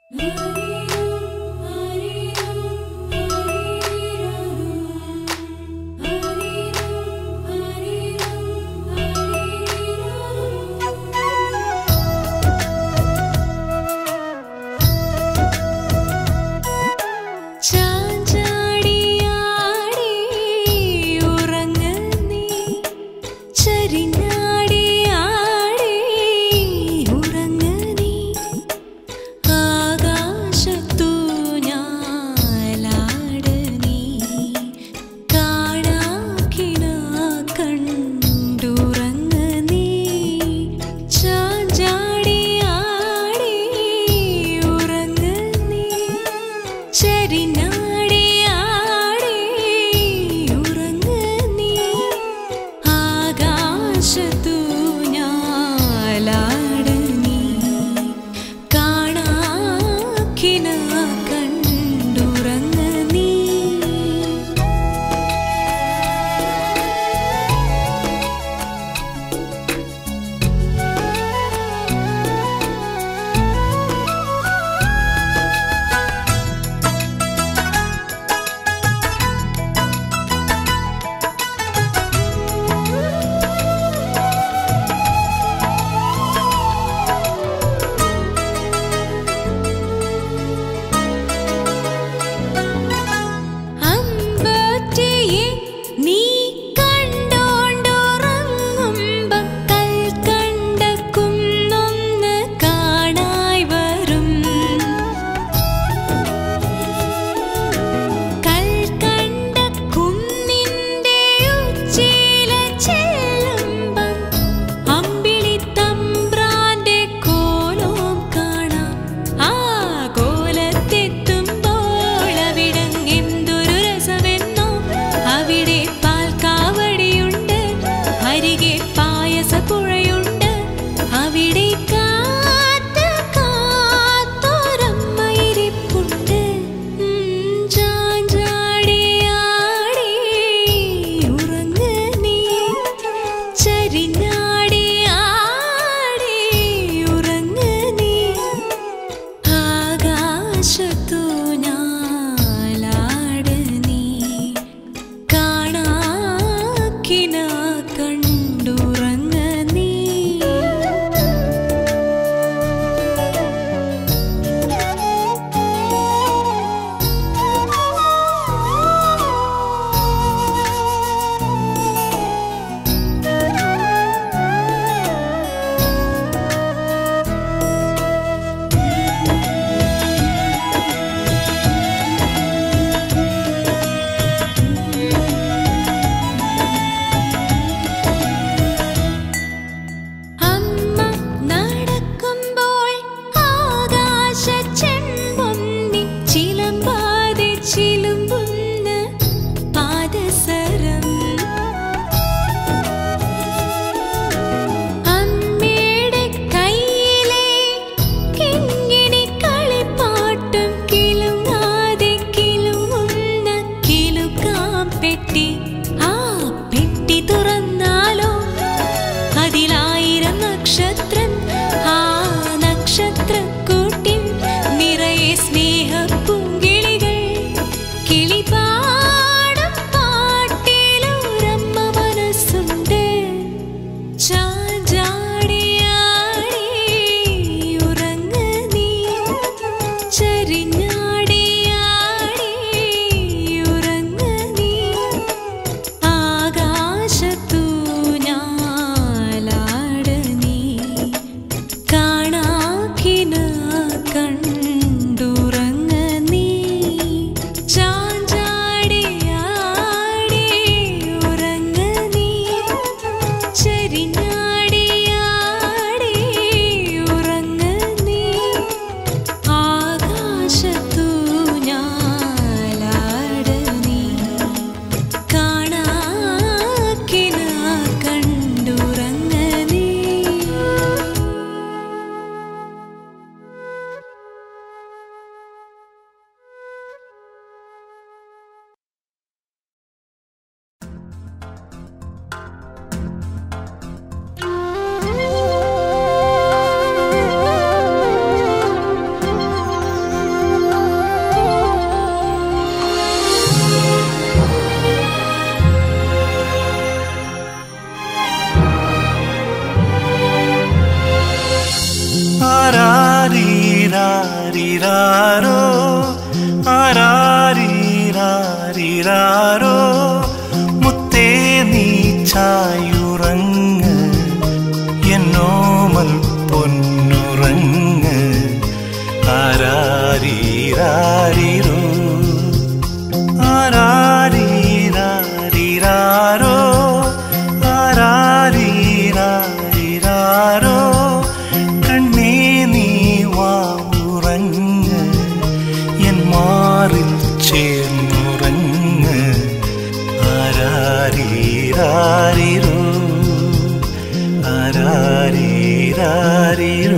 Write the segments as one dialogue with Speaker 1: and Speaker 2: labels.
Speaker 1: ചാഞ്ചാടിയാടി ഉറങ്ങ നീ ചരിഞ്ഞാടിയാടി ഉറങ്ങ നീ ആകാശത്തു ഞാലാട് നീ കാണാക്കിന കണ്ടുറങ്ങ നീ ചാഞ്ചാടിയാടി ഉറങ്ങ നീ ചരിഞ്ഞാടിയാടി ഉറങ്ങ നീ ആകാശത്തു ഞാലാട് നീ കാണാക്കിന കണ്ടുറങ്ങ നീ അമ്പറ്റിയെ നീ കണ്ടോണ്ടുറങ്ങുമ്പം കൽക്കണ്ട കുന്നൊന്ന് കാണായി വരും കൽക്കണ്ട കുന്നിന്റെ ഉച്ചില ചെല്ലുമ്പം അമ്പിളി തമ്പ്രാന്റെ കോലോം കാണാം ആ കോലത്തെത്തുമ്പോൾ അവിടങ്ങെന്തൊരു രസമെന്നോ അവിടെ പാൽക്കാവടിയുണ്ട് അരികെ പായസപ്പുഴയുണ്ട് അവിടെ കാത്ത് കാത്തൊരമ്മയിരിപ്പുണ്ട് ചാഞ്ചാടിയാടി ഉറങ്ങ നീ ചരിഞ്ഞാടിയാടി ഉറങ്ങ നീ ആകാശത്തു ഞാലാട് നീ കാണാക്കിന കണ്ടുറങ്ങ നീ
Speaker 2: ആരാരീരാരോ ആരാരീരാരീരാരോ മുത്തേ നീ ചായുറങ്ങ് എന്നോമൽ പൊന്നുറങ്ങ് ആരാരീരാരിരോ ആരാരീരാരിരാരോ ആരാരീരാരിരാരോ കണ്ണേ നീ വാവുറങ്ങ് എൻ മാറിൽ ചേർന്നുറങ്ങ് ആരാരീരാരിരോ ആരാരീരാരിരോ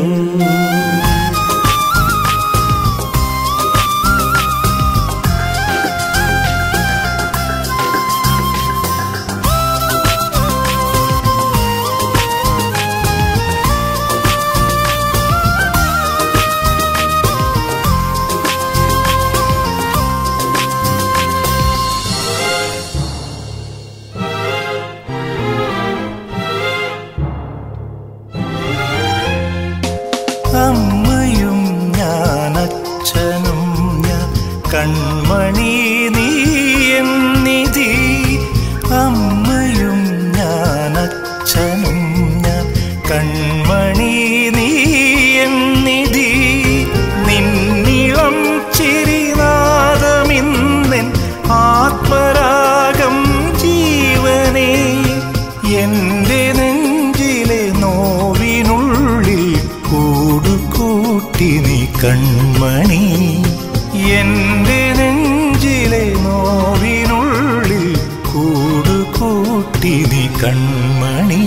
Speaker 2: അമ്മയും ഞാൻ അച്ഛനും ഞാൻ കൺമണി നീ എന്നിധി അമ്മയും ഞാൻ അച്ഛനും ഞാൻ കൺമണി നീ എന്നിധി നിന്നിളം ചിരിനാദമിന്നൻ ആത്മരാഗം ജീവനേ എന്റെ നെഞ്ചിലെ നോവിനുള്ളിൽ കൂടുകൂട്ടി നീ കൺമണി എന്റെ നെഞ്ചിലെ നോവിനുള്ളിൽ കൂടുകൂട്ടി നീ കൺമണി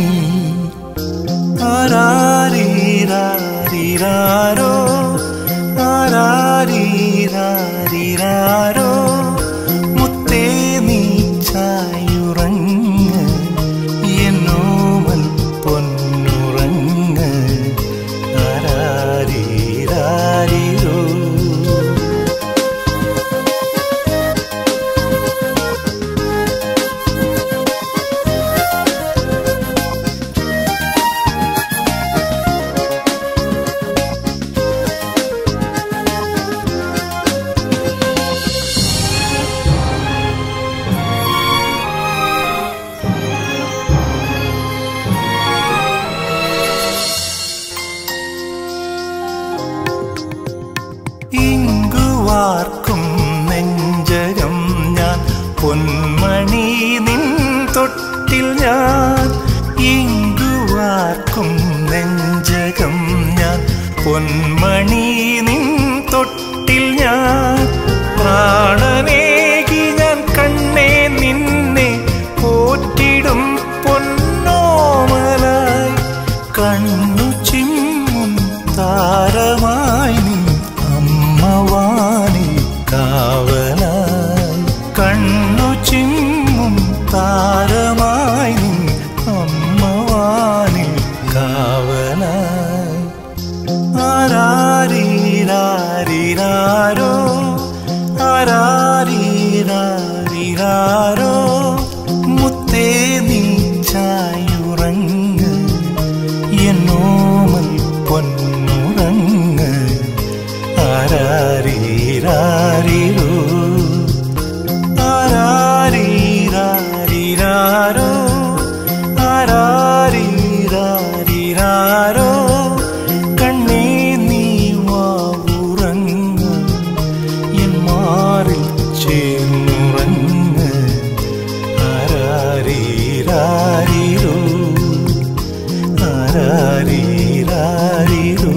Speaker 2: ആരാരീരാരിരാരോ ആരാരീരാരിരാരോ മുത്തേ നീ ചായുറങ്ങ് എന്നോമൽ പൊന്നുറങ്ങ് ആരാരീരാരിരോ ഇങ്കുവാർക്കും നെഞ്ചകം ഞാൻ പൊന്മണി നിൻ തൊട്ടിൽ ഞാൻ ഇങ്കുവാർക്കും നെഞ്ചകം ഞാൻ പൊന്മണി നിൻ തൊട്ടിൽ ഞാൻ പ്രാണനേകി ഞാൻ കണ്ണേ നിന്നെ പോറ്റിടും പൊന്നോമലായി കണ്ണു ചിമ്മും താരമായി നിൻ അമ്മവാനി കാവലായി കണ്ണു ചിമ്മും താരമായി നിൻ അമ്മവാനി കാവലായി ആരാരീരാരിരാരോ ആരാരീരാരിരാരോ മുത്തേ നീ ചായുറങ്ങ് എന്നോമൽ പൊന്നുറങ്ങ് ആരാരീരാരിരോ ആരാരീരാരിരാരോ ആരാരീരാരിരാരോ കണ്ണേ നീ വാവുറങ്ങ് എൻ മാറിൽ ചേർന്നുറങ്ങ് ആരാരീരാരിരോ ആരാരീരാരിരോ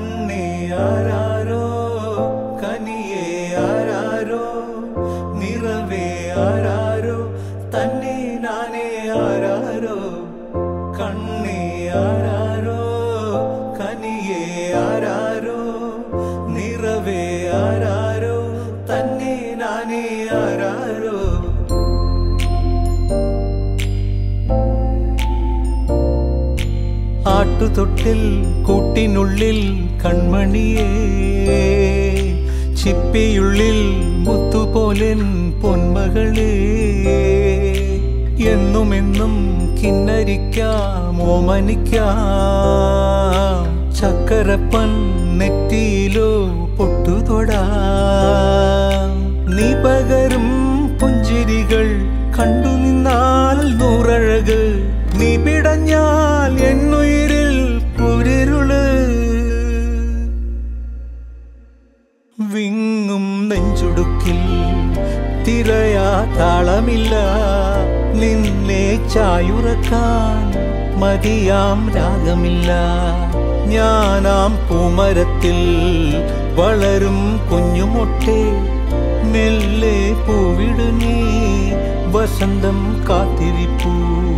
Speaker 2: കണ്ണേ ആരാരോ കനിയേ ആരാരോ നിറവേ ആരാരോ തന്നെ നാനേ ആരാരോ കണ്ണേ ആരാരോ കനിയേ ആരാരോ നിറവേ ആരാരോ തന്നെ നാനേ ആരാരോ ആട്ടുതൊട്ടിൽ കൂട്ടിനുള്ളിൽ കൺമണിയേ ചിപ്പിയുള്ളിൽ മുത്തുപോലൻ പൊന്മകളേ എന്നുമെന്നും കിന്നരിക്കാം ഓമനിക്കാം ചക്കരപ്പൻ നെറ്റിയിലോ പൊട്ടുതൊടാ നീ പകരും പുഞ്ചിരികൾ കണ്ടു നിന്നാൽ നൂറഴക് നീ പിടഞ്ഞാൽ എന്നുയിരിൽ പുരിരുള് വിങ്ങും നെഞ്ചുടുക്കിൽ തിരയാ താളമില്ല നിന്നെ ചായുറക്കാൻ മതിയാം രാഗമില്ല ഞാനാം പൂമരത്തിൽ വളരും കുഞ്ഞുമൊട്ടെ മെല്ലെ പൂവിടു നീ വസന്തം കാത്തിരിപ്പൂ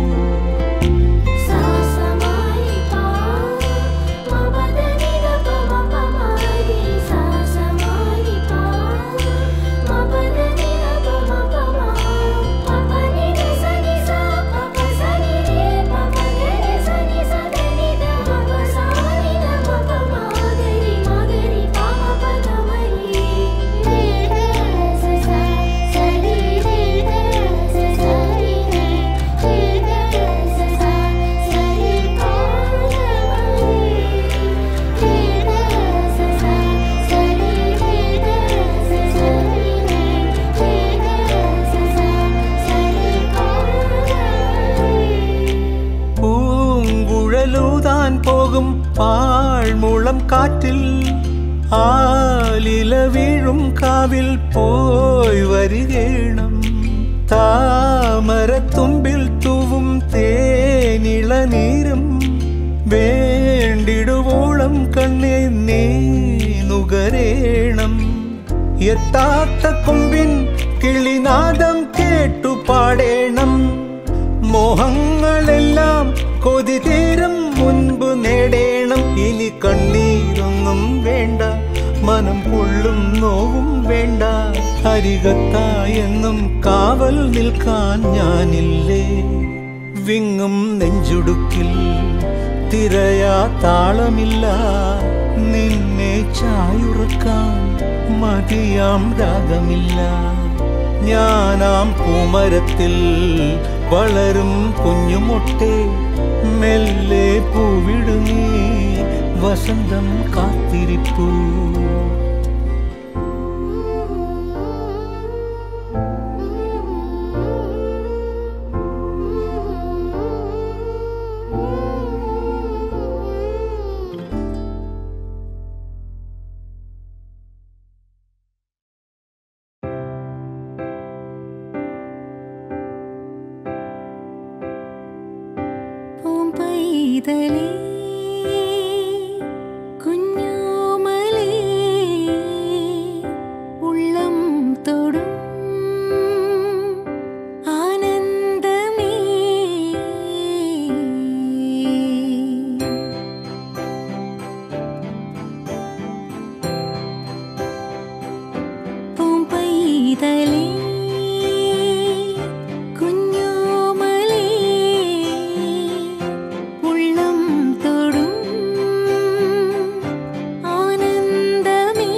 Speaker 3: സാസമായി പാ മപദനി ഗപമ പമാരി സാസമായി പാ മപദനി ഗപമ പമ പപനി സനി സ പപ സനി രെ പപ ഗരി സനി സദനി ద పప సాని ద పప మాగరి మాగరి పామ పదమరి రే రే స స సరి రే రే స సరి రే రే రే స స సరి పామరి రే రే స స సరి రే రే స సరి రే రే రే స స సరి పామరి
Speaker 2: പൂങ്കുഴലൂതാൻ പോകും പാഴ്മുളം കാറ്റിൽ ആലില വീഴും കാവിൽ പോയി വരികേണം താമരത്തുമ്പിൽ തൂവും തേനിള നീരും വേണ്ടിടുവോളം കണ്ണേ നീ നുകരേണം എത്താത്ത കൊമ്പിൻ കിളിനാദം കേട്ടു പാടേണം മോഹങ്ങളെല്ലാം കൊതി തീരും മുൻപ് നേടേണം ഇനി കണ്ണീരൊന്നും വേണ്ട മനം പൊള്ളും നോവും വേണ്ട അരികത്തായെന്നും കാവൽ നിൽക്കാൻ ഞാനില്ലേ വിങ്ങും നെഞ്ചുടുക്കിൽ തിരയാ താളമില്ല നിന്നെ ചായുറക്കാൻ മതിയാം രാഗമില്ല ഞാനാം പൂമരത്തിൽ വളരും കുഞ്ഞുമൊട്ടെ മെല്ലെ പൂവിടുങ്ങി വസന്തം കാത്തിരിപ്പൂ
Speaker 1: പൂമ്പൈതലേ കുഞ്ഞോമലേ ഉള്ളം തൊടും ആനന്ദമേ പൂമ്പൈതലേ കുഞ്ഞോമലേ ഉള്ളം തൊടും ആനന്ദമേ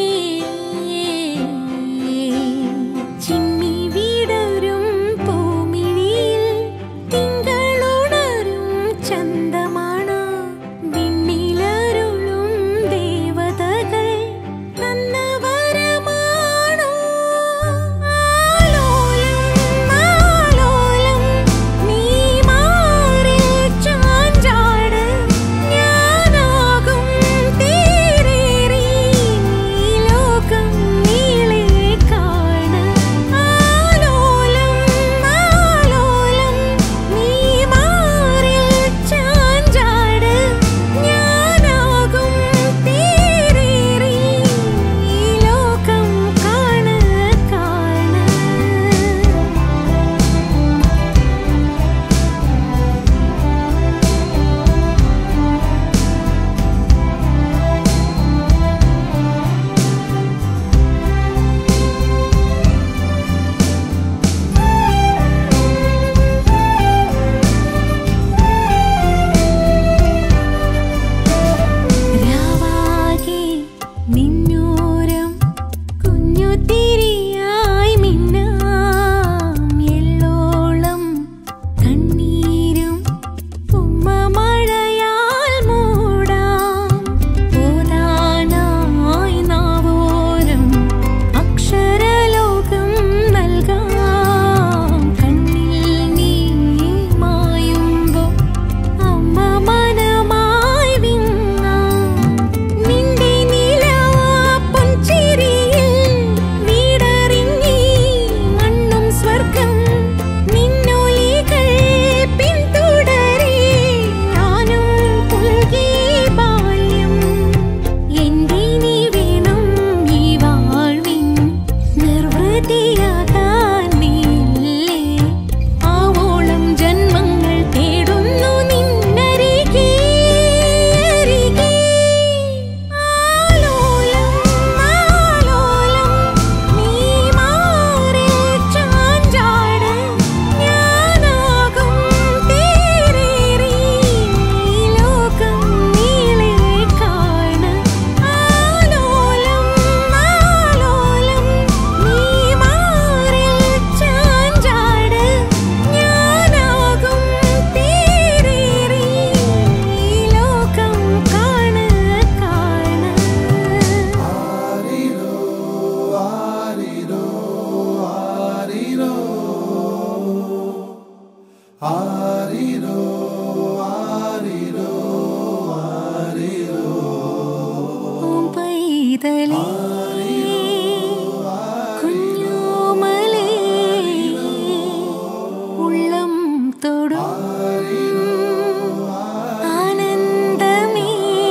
Speaker 1: ചിമ്മി വിടരും പൂമിഴിയിൽ തിങ്കളുണരും ചന്തമാണ വിണ്ണിലരുളും ദേവതകൾ തന്ന വരമാണോ ആ പൈതലേ കുഞ്ഞോമലേ ഉള്ളം തൊടും ആനന്ദമേ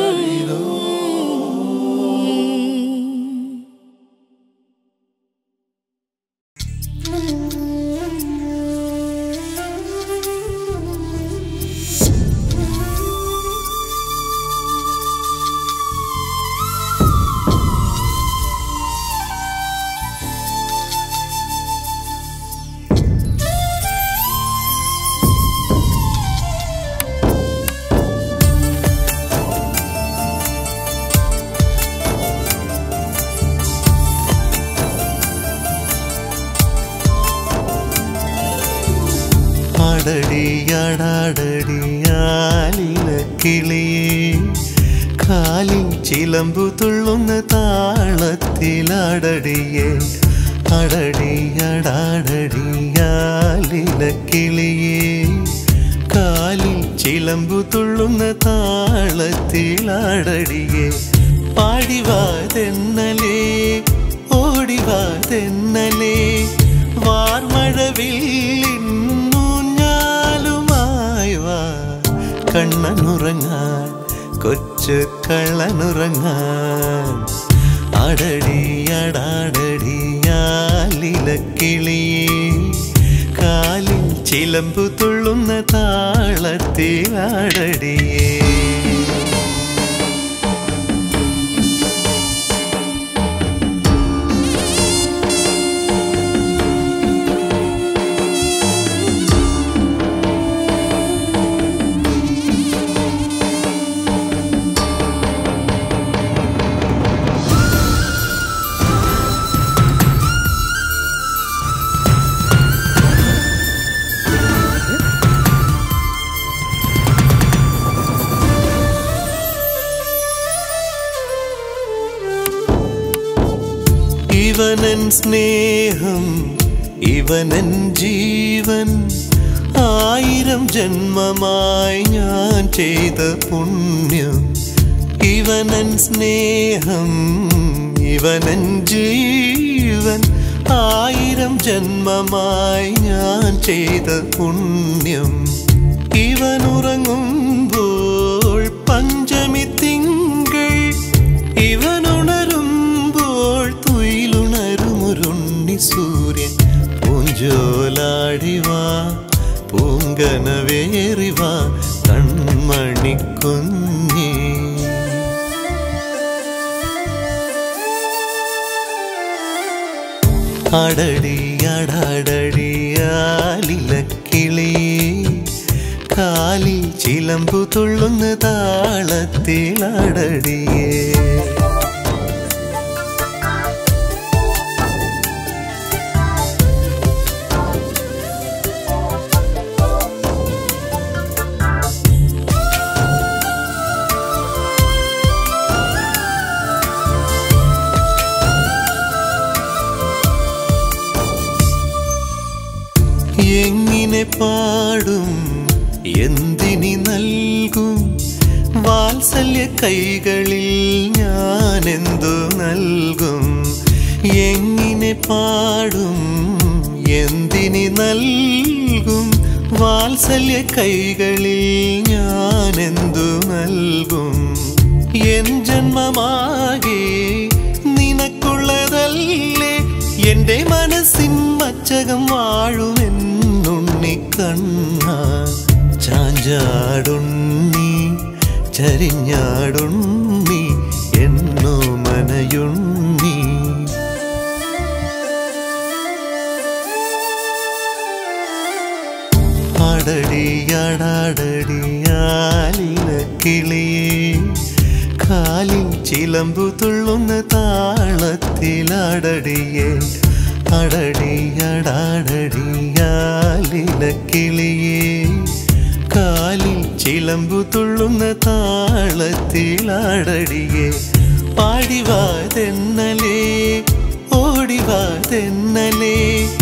Speaker 2: അടടിയടാടടിയാലില കിളിയേ കാലിൽ ചിലമ്പു തുള്ളുന്ന താളത്തിലടടിയേ അടടിയടാടടിയാലില കിളിയേ കാലിൽ ചിലമ്പു തുള്ളുന്ന താളത്തിലടടിയേ പാടിവാതെന്നലേ ഓടിവാതെന്നലേ വാർമഴവില്ലൂഞ്ഞാലുമായി വാ കണ്ണനുറങ്ങാൻ കൊച്ചു കള്ളനുറങ്ങാൻ അടടി അടാടടിയാലിലക്കിളിയേ കാലിൽ ചിലമ്പു തുള്ളുന്ന താളത്തിൽ അടടിയേ ഇവനൻ സ്നേഹം ഇവനൻ ജീവൻ ആയിരം ജന്മമായി ഞാൻ ചെയ്ത പുണ്യം ഇവനൻ സ്നേഹം ഇവനൻ ജീവൻ ആയിരം ജന്മമായി ഞാൻ ചെയ്ത പുണ്യം ഇവനുറങ്ങുമ്പോൾ പഞ്ചമി തിങ്കൾ ഇവനുണരുമ്പോൾ തുയിലുണരുമുരുണ്ണി സൂര്യൻ പൂഞ്ചോലാടിവാ പൂങ്കനവേറിവാ കൺമണിക്കുഞ്ഞേ അടടി അടടടിയാലിലക്കിളിയേ കാലിൽ ചിലമ്പു തുള്ളുന്ന താളത്തിൽ അടടിയേ എങ്ങനെ പാടും എന്തിനി നൽകും വാത്സല്യ കൈകളിൽ ഞാൻ എന്തു നൽകും എങ്ങനെ പാടും എന്തിനി നൽകും വാത്സല്യ കൈകളിൽ ഞാൻ എന്തു നൽകും എൻ ജന്മമാകെ നിനക്കുള്ളതല്ലേ എന്റെ മനസ്സിൻ മച്ചകം വാഴുമെന്നുണ്ണി കണ്ണ ചാഞ്ചാടുണ്ണി ചരിഞ്ഞാടുണ്ണി എന്നോ മനയുണ്ണി അടടിയടാടടിയാലില കിളിയേ കാലിൽ ചിലമ്പു തുള്ളുന്ന താളത്തിൽ അടടിയേ അടടിയടാടടിയാലില കിളിയേ കാലിൽ ചിലമ്പു തുള്ളുന്ന താളത്തിൽ അടടിയേ പാടിവാതെന്നലേ ഓടിവാതെന്നലേ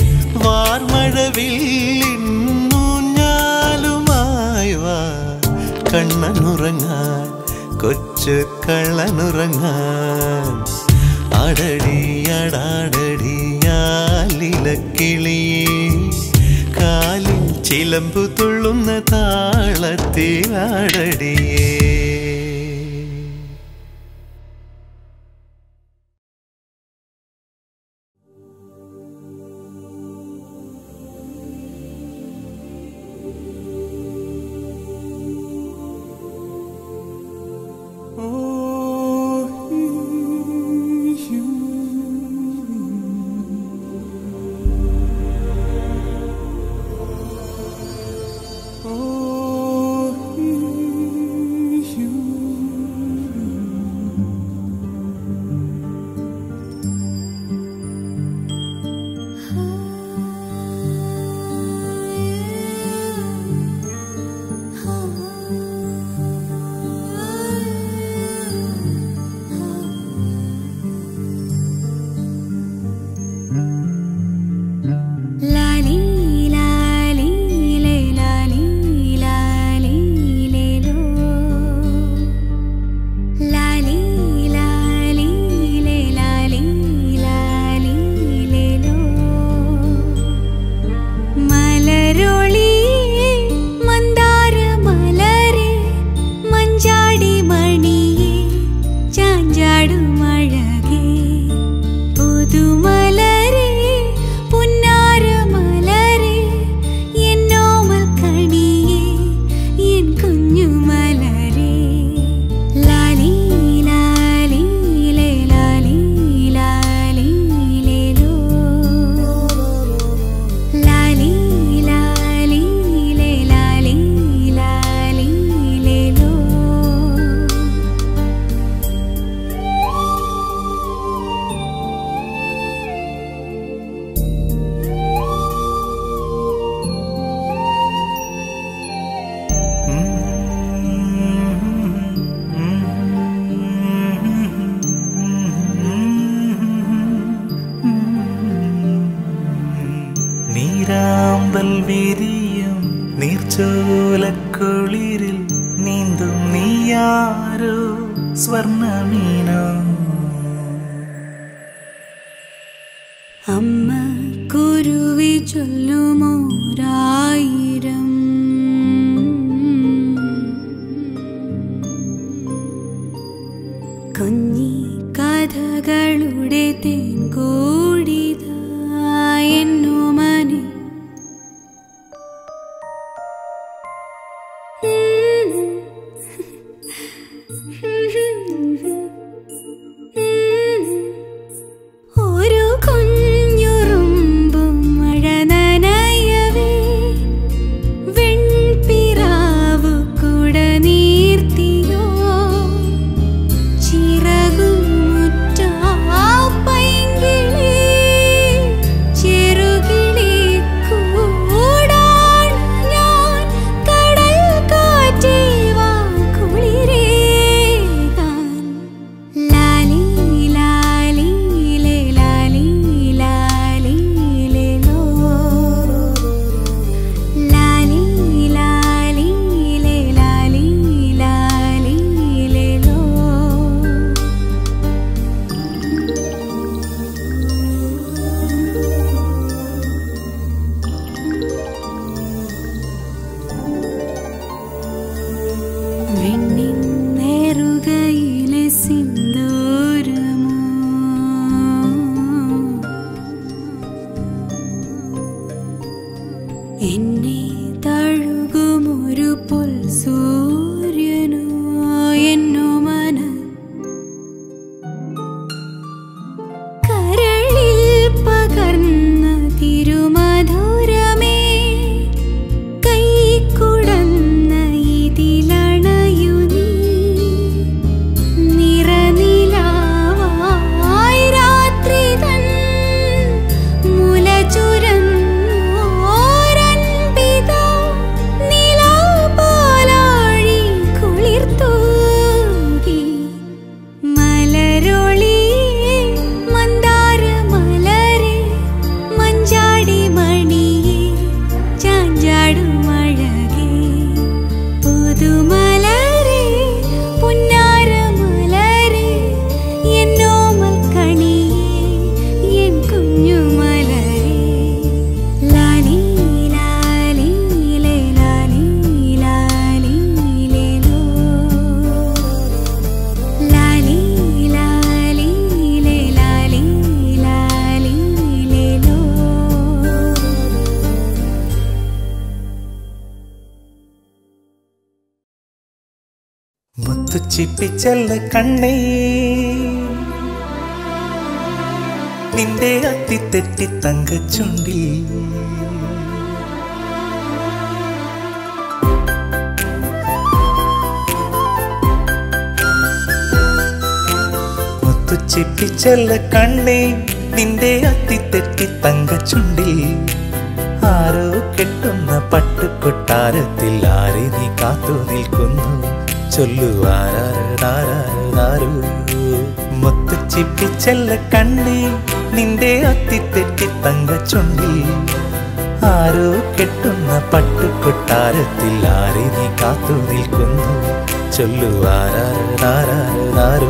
Speaker 2: വാർമഴവില്ലൂഞ്ഞാലുമായി വാ കണ്ണനുറങ്ങാൻ കൊച്ചു കള്ളനുറങ്ങാൻ ആടടി അടാടടി ആലിലക്കിളിയേ കാലിൽ ചിലമ്പു തുള്ളുന്ന താളത്തിൽ ആടടിയേ
Speaker 1: ലാലി ലാലി ലേ ലാലി ലാലി ലേ ലോ ലാലി ലാലി ലേ ലാലി ലാലി ലേ ലോ മലരൊളി മന്ദാര മലരെ മഞ്ചാടി മണിയെ ചാഞ്ചാടും അഴകേ പുതുമലരെ പുന്നാര മലരെ എന്നോമൽ കണിയെ എൻ കുഞ്ഞു മലരെ ലാലി ലാലി ലേ ലാലി ലാലി ലേ ലോ ലാലി ലാലി ലേ ലാലി ലാലി ലേ ലോ
Speaker 2: നീരാമ്പൽ വിരിയും നീർച്ചോലക്കുളിരിൽ നീന്തും നീയാരോ സ്വർണമീനോ
Speaker 1: അമ്മ കുരുവി ചൊല്ലുമോരായിരം കുഞ്ഞി കഥകളുടെ തേൻകൂടിത എന്നുമനെ ഒരു കുഞ്ഞുറുമ്പും മഴ നനയവേ വെൺപിറാവു കുട നീർത്തിയോ ചിറകുമുറ്റാ പൈങ്കിളി
Speaker 2: മുത്തുച്ചിപ്പിച്ചല്ല കണ്ണേ നിന്റെ അത്തിത്തെറ്റി തങ്കച്ചുണ്ടിൽ മുത്തുച്ചിപ്പിച്ചല്ല കണ്ണേ നിന്റെ അത്തിത്തെറ്റി തങ്കച്ചുണ്ടിൽ ആരോ കെട്ടുന്ന പട്ടുകൊട്ടാരത്തിൽ ആരെ നീ കാത്തു നിൽക്കുന്നു ചൊല്ലുവാരാരോ മുത്തുച്ചിപ്പിച്ചല്ല കണ്ണേ നിന്റെ അത്തിത്തെറ്റി തങ്കച്ചുണ്ടിൽ ആരോ കെട്ടുന്ന പട്ടുകൊട്ടാരത്തിൽ ആരെ നീ കാത്തു നിൽക്കുന്നു ചൊല്ലുവാരാരോ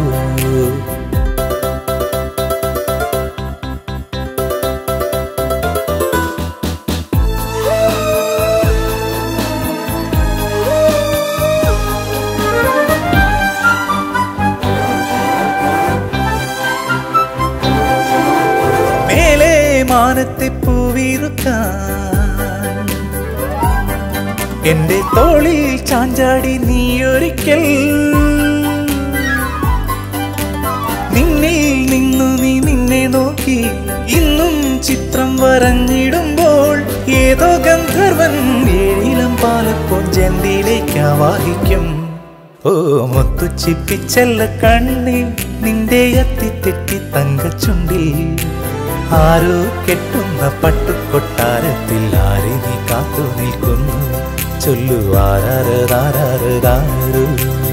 Speaker 2: മേലെ മാനത്തെ പൂവിറുക്കാൻ എന്റെ തോളിൽ ചാഞ്ചാടി നീയൊരിക്കൽ നിന്നിൽ നിന്നു നീ നിന്നെ നോക്കി ഇന്നും ചിത്രം വരഞ്ഞിടുമ്പോൾ ഏതോ ഗന്ധർവൻ ഏഴിലും പാലപ്പോൾ ജന്തിയിലേക്ക് ആവാഹിക്കും ഓ മുത്തുച്ചിപ്പിച്ചല്ല കണ്ണിൽ നിന്റെ അത്തിത്തെറ്റി തങ്കച്ചുണ്ടിൽ ആരോ കെട്ടുന്ന പട്ടുകൊട്ടാരത്തിൽ ആരെ നീ കാത്തു നിൽക്കുന്നു ചൊല്ലുവാരാരോ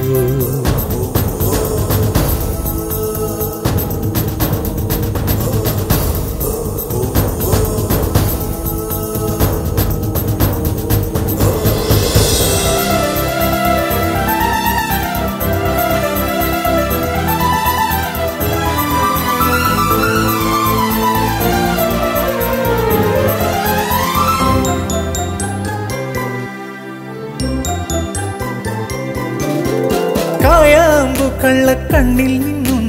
Speaker 2: കായാമ്പു കള്ളക്കണ്ണിൽ നിന്നും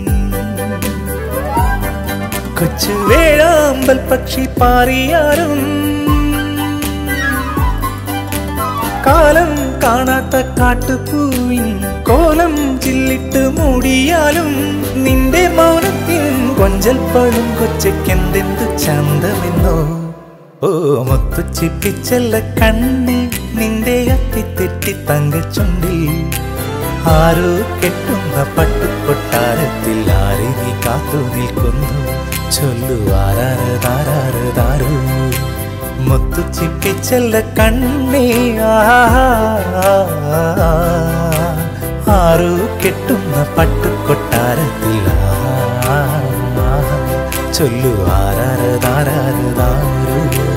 Speaker 2: കൊച്ചു വേഴാമ്പൽ പക്ഷി പാറിയാരും കാലം കാണാത്ത കാട്ടുപൂവിൻ കോലം ചില്ലിട്ട് മൂടിയാലും നിന്റെ മൗനത്തിൻ കൊഞ്ചൽ പഴും കൊച്ചയ്ക്കെന്തെന്തു ചന്തമെന്നോ ഓ മുത്തുച്ചിപ്പിച്ചല്ല കണ്ണി നിന്റെ അത്തിത്തെറ്റി തങ്കച്ചുണ്ടിൽ ആരോ കെട്ടുന്ന പട്ടുകൊട്ടാരത്തിൽ ആരെ നീ കാത്തു നിൽക്കുന്നു ചൊല്ലുവാരാരതാരതാരോ മുത്തുച്ചിപ്പിച്ചല്ല കണ്ണേ ആരോ കെട്ടുന്ന പട്ടുകൊട്ടാരത്തിൽ ചൊല്ലുവാരാരതാരതാരോ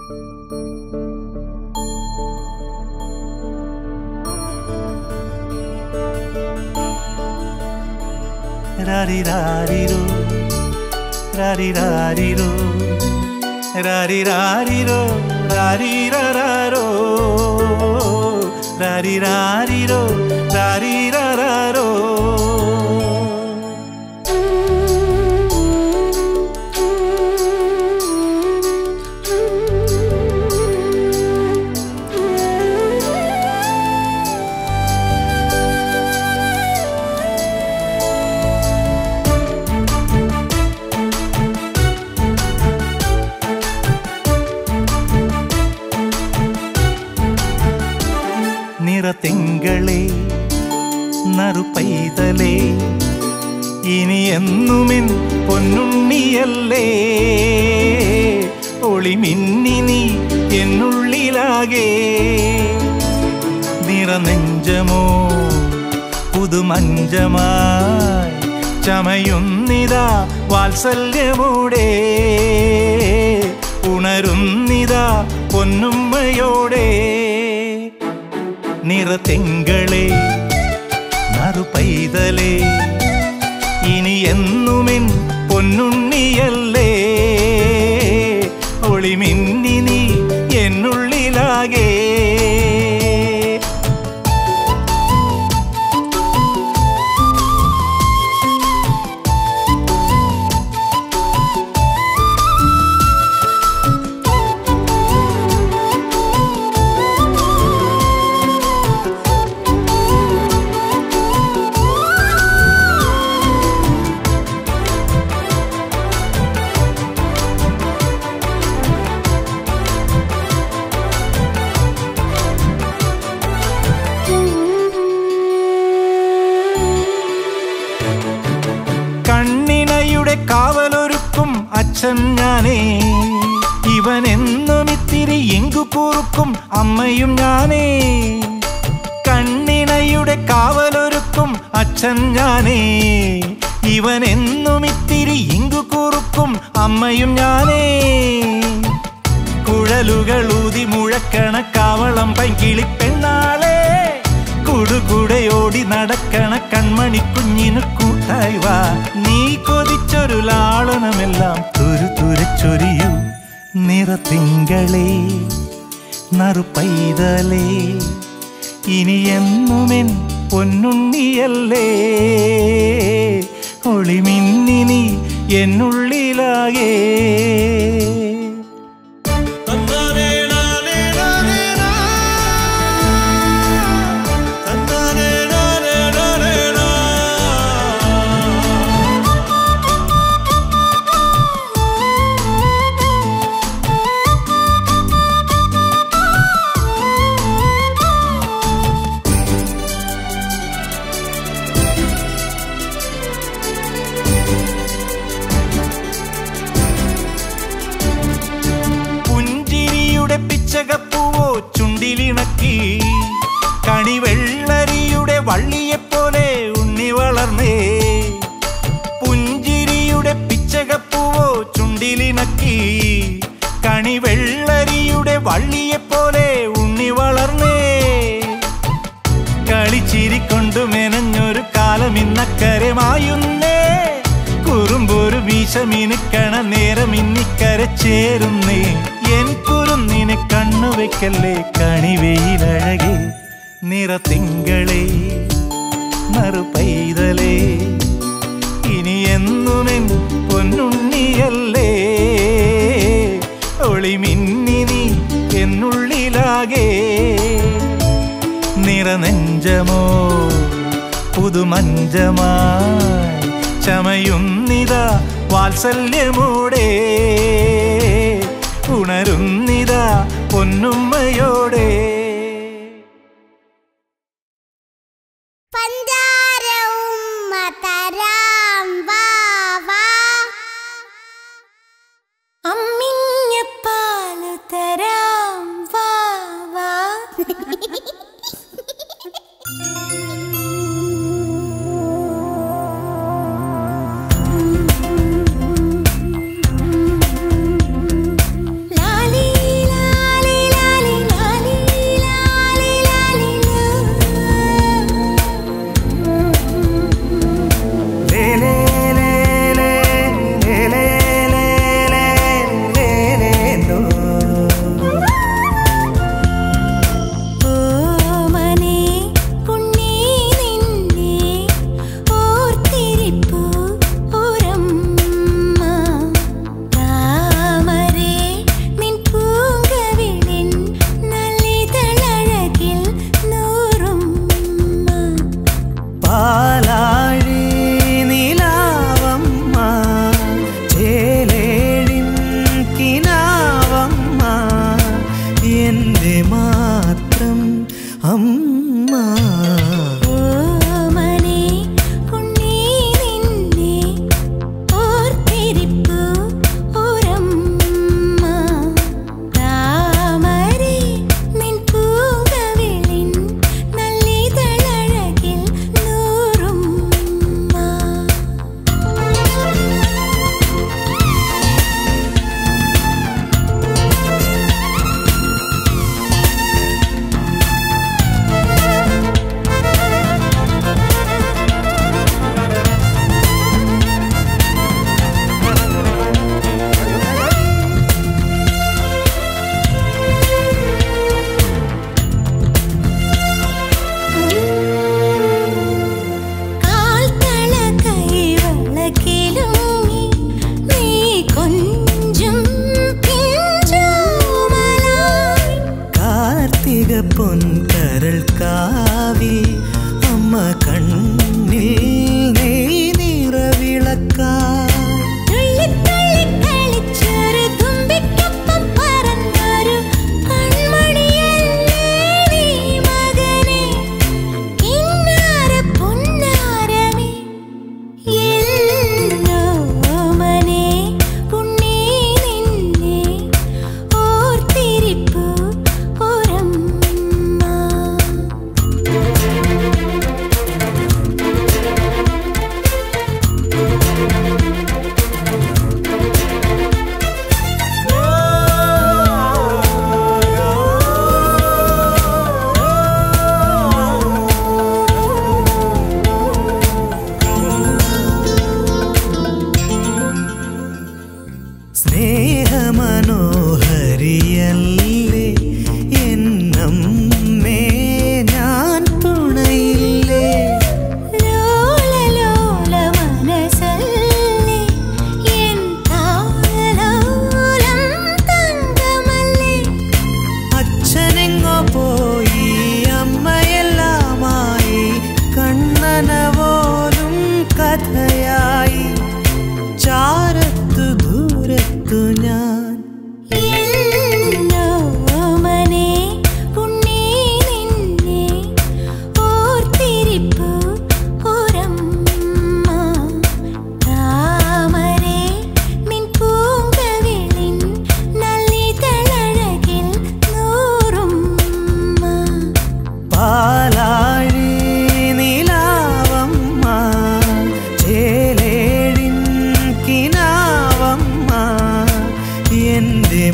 Speaker 2: രാരിരാരിരോ രാരിരാരിരോ രാരിരാരിരോ രാരിരാരോ രാരിരാരിരോ രാരിരാരോ നിറത്തിങ്കളെ നറുപൈതലേ ഇനി എന്നുമെൻ പൊന്നുണ്ണിയല്ലേ ഒളിമിന്നി നീ എന്നുള്ളിലാകെ നിറനെഞ്ചമോ പുതുമഞ്ചമായി ചമയുന്നിതാ വാത്സല്യമൂടെ ഉണരുന്നിതാ പൊന്നുമ്മയോടെ നിറത്തെങ്കളെ നറുപൈതലേ ഇനി എന്നുമെൻ പൊന്നുണ്ണിയല്ലേ ഒളിമിന്നി നീ എന്നുള്ളിലാകെ കണ്ണിണയുടെ കാവലൊരുക്കും അച്ഛൻ ഞാനേ ഇവൻ എന്നും ഇത്തിരി എങ്കു കൂറുക്കും അമ്മയും ഞാനേ കണ്ണിണയുടെ കാവലൊരുക്കും അച്ഛൻ ഞാനേ ഇവൻ എന്നും ഇത്തിരി ഇങ്കു കൂറുക്കും അമ്മയും ഞാനേ കുഴലുകൾ ഊതി മുഴക്കണ കാവളം പൈകിളി പെണ്ണാളെ കൂടുകൂടെയോടി നടക്കണ കൺമണി കുഞ്ഞിന് കൂട്ടായി വാ നീ കൊതിച്ചൊരു ലാളനമെല്ലാം തുരു തുരച്ചൊരിയൂ നിറത്തിങ്കളേ നറുപൈതലേ ഇനി എന്നുമെൻ പൊന്നുണ്ണിയല്ലേ ഒളിമിന്നി നീ എന്നുള്ളിലാകേ പുഞ്ചിരിയുടെ പിച്ചകപ്പൂവോ ചുണ്ടിലിണക്കി കണിവെള്ളരിയുടെ വള്ളിയെപ്പോലെ ഉണ്ണി വളർന്നേ പുഞ്ചിരിയുടെ പിച്ചകപ്പൂവോ ചുണ്ടിലിണക്കി കണിവെള്ളരിയുടെ വള്ളിയെപ്പോലെ ഉണ്ണി വളർന്നേ കളിച്ചിരിക്കൊണ്ടു മെനഞ്ഞൊരു കാലം ഇന്നക്കരെ മായുന്നേ കുറുമ്പൊരു വീശ മിനുക്കണ നേരം ഇന്നിക്കര ചേരുന്നേ എൻ കുറുന്നിനെ കണ്ണുവെക്കല്ലേ കണിവെയിലഴകെ നിറത്തിങ്കളേ നറുപൈതലേ ഇനി എന്നുമെൻ പൊന്നുണ്ണിയല്ലേ ഒളിമിന്നി നീ എന്നുള്ളിലാകെ നിറനെഞ്ചമോ പുതുമഞ്ചമായി ചമയുന്നിതാ വാത്സല്യമൂടെ ഉണരുന്നിതാ പൊന്നുമ്മയോടെ
Speaker 3: പഞ്ചാര ഉമ്മ തരാം വാ വാ
Speaker 1: അമ്മിഞ്ഞപ്പാലു തരാം വാ വാ ലാലി ലാ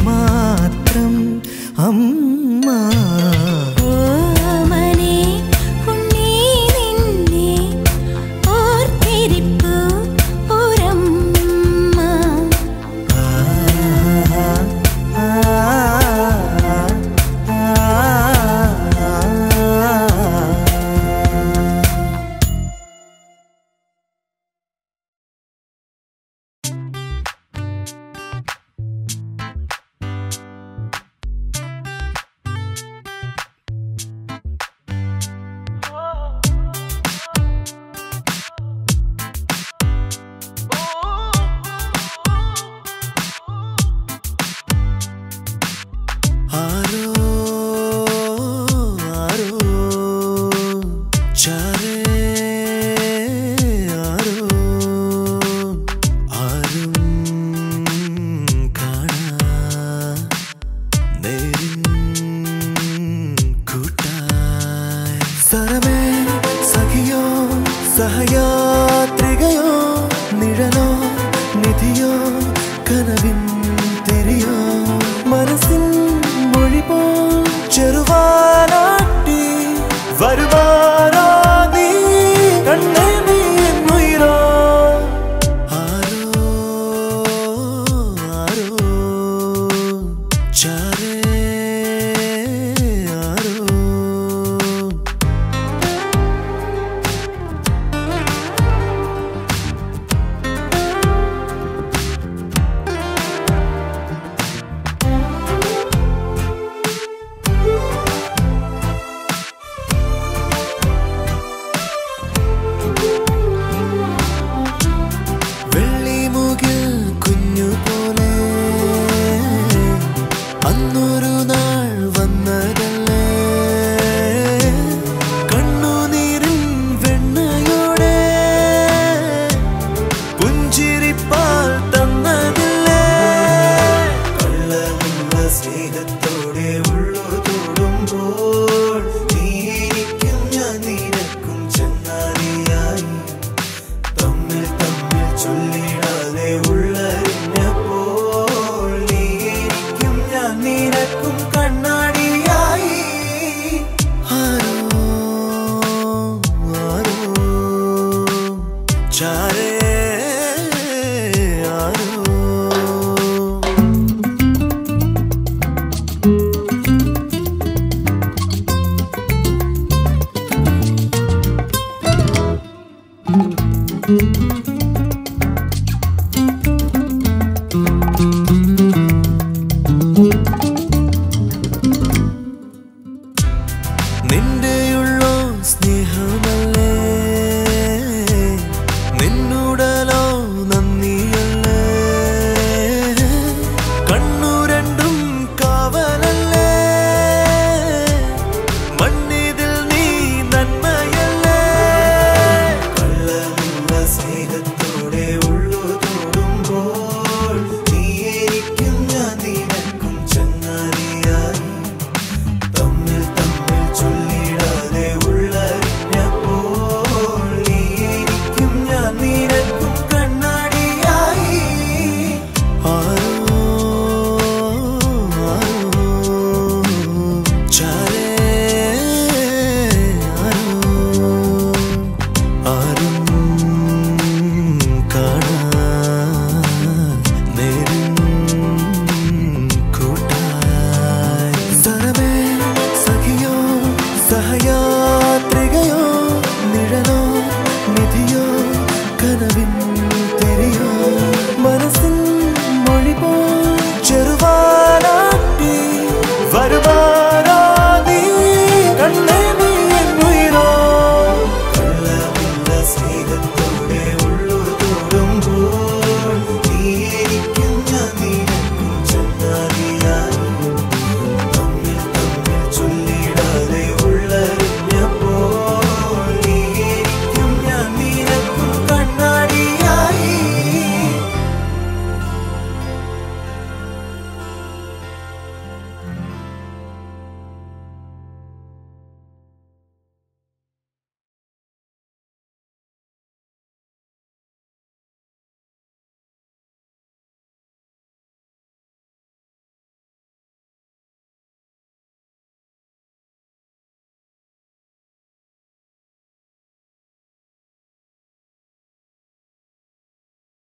Speaker 4: മാത്രം അമ്മ
Speaker 1: ഓമനേ ഉണ്ണി നിന്നെ ഓർത്തിരിപ്പു ഒരമ്മ
Speaker 4: ആരോ ആരോ ചാരേ ആരോ ആരും കാണാ നേരിൻ കൂട്ടായി സരമേ സഖിയോ സഹയാത്രികയോ നിഴലോ നിധിയോ കനവിൻ തിരിയോ മനസ്സിൻ മൊഴി പോ ചെറുവാനാട്ടി വരുവാനോ നീ കണ്ണേ നീ എന്നുയിരോ ആരോ ആരോ ചാരേ ആരോ വെള്ളിമുകിൽ കുഞ്ഞു പോലെ അന്നൊരു നാൾ വന്നതല്ലേ കണ്ണുനീരിൻ വെണ്ണയോടെ പുഞ്ചിരിപ്പാൽ തന്നതില്ലേ കള്ളമുള്ള സ്നേഹ